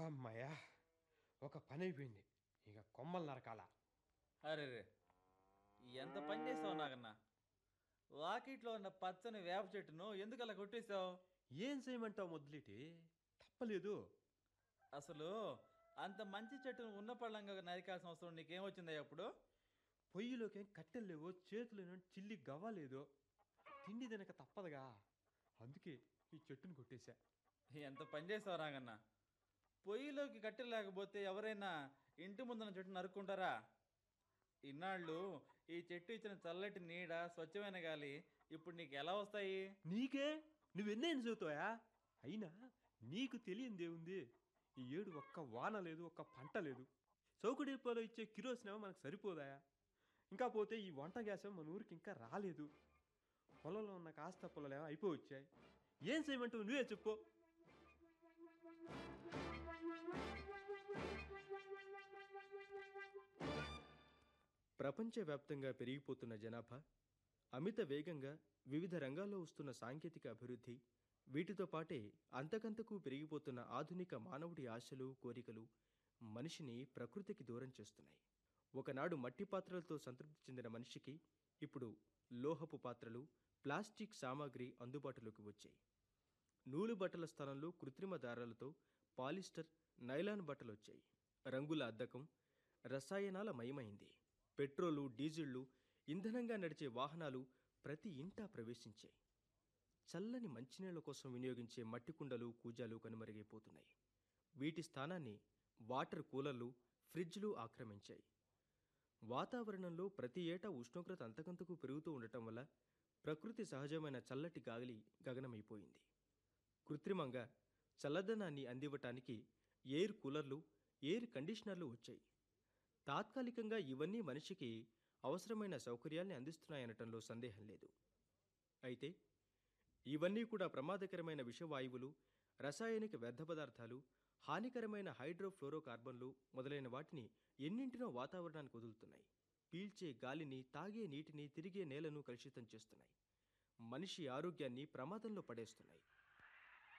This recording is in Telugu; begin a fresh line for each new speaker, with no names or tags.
అమ్మయ్యా ఒక పని అయిపోయింది ఇక కొమ్మలు నరకాల
అరే రే ఎంత పని చేసావు నాకన్నా వాకిట్లో ఉన్న పచ్చని వేప చెట్టును ఎందుకు అలా కొట్టేశావు
ఏం చేయమంటావు మొదలెటి తప్పలేదు
అసలు అంత మంచి చెట్టును ఉన్న పళ్ళంగా నరికాల్సిన అవసరం నీకేం వచ్చిందా అప్పుడు
పొయ్యిలోకి ఏం కట్టెలు లేవో చేతులు చిల్లి గవ్వలేదు తిండి తినక తప్పదుగా అందుకే ఈ చెట్టును కొట్టేశా
ఎంత పని చేసావు నాగన్న పొయ్యిలోకి కట్టెలు లేకపోతే ఎవరైనా ఇంటి ముందున్న చెట్టు నరుక్కుంటారా ఇన్నాళ్ళు ఈ చెట్టు ఇచ్చిన చల్లటి నీడ స్వచ్ఛమైన గాలి ఇప్పుడు నీకు ఎలా వస్తాయి
నీకే నువ్వెన్నేం చదువుతావా అయినా నీకు తెలియందే ఉంది ఈ ఏడు ఒక్క వాన లేదు ఒక్క పంట లేదు చౌకడీపాలో ఇచ్చే కిరోసినేమో మనకు సరిపోదాయా ఇంకా పోతే ఈ వంట గ్యాస్ ఏమో మన ఊరికి ఇంకా రాలేదు పొలంలో ఉన్న కాస్త పొలాలేమో అయిపోయి వచ్చాయి ఏం చేయమంటావు నువ్వే చెప్పు ప్రపంచవ్యాప్తంగా పెరిగిపోతున్న జనాభా అమిత వేగంగా వివిధ రంగాల్లో వస్తున్న సాంకేతిక అభివృద్ధి వీటితో పాటే అంతకంతకు పెరిగిపోతున్న ఆధునిక మానవుడి ఆశలు కోరికలు మనిషిని ప్రకృతికి దూరం చేస్తున్నాయి ఒకనాడు మట్టి పాత్రలతో సంతృప్తి చెందిన మనిషికి ఇప్పుడు లోహపు పాత్రలు ప్లాస్టిక్ సామాగ్రి అందుబాటులోకి వచ్చాయి నూలు బట్టల స్థానంలో కృత్రిమ దారాలతో పాలిస్టర్ నైలాన్ బట్టలు వచ్చాయి రంగుల అద్దకం రసాయనాల మయమైంది పెట్రోలు డీజిళ్లు ఇంధనంగా నడిచే వాహనాలు ప్రతి ఇంటా ప్రవేశించాయి చల్లని మంచినీళ్ల కోసం వినియోగించే మట్టి కుండలు కూజాలు కనుమరుగైపోతున్నాయి వీటి స్థానాన్ని వాటర్ కూలర్లు ఫ్రిడ్జ్లు ఆక్రమించాయి వాతావరణంలో ప్రతి ఏటా ఉష్ణోగ్రత అంతకంతకు పెరుగుతూ ఉండటం వల్ల ప్రకృతి సహజమైన చల్లటి గాలి గగనమైపోయింది కృత్రిమంగా చల్లదనాన్ని అందివ్వటానికి ఎయిర్ కూలర్లు ఎయిర్ కండిషనర్లు వచ్చాయి తాత్కాలికంగా ఇవన్నీ మనిషికి అవసరమైన సౌకర్యాల్ని అందిస్తున్నాయనటంలో సందేహం లేదు అయితే ఇవన్నీ కూడా ప్రమాదకరమైన విషవాయువులు రసాయనిక వ్యర్థ పదార్థాలు హానికరమైన హైడ్రోఫ్లోరోకార్బన్లు మొదలైన వాటిని ఎన్నింటినో వాతావరణానికి వదులుతున్నాయి పీల్చే గాలిని తాగే నీటిని తిరిగే నేలను కలుషితం చేస్తున్నాయి మనిషి ఆరోగ్యాన్ని ప్రమాదంలో పడేస్తున్నాయి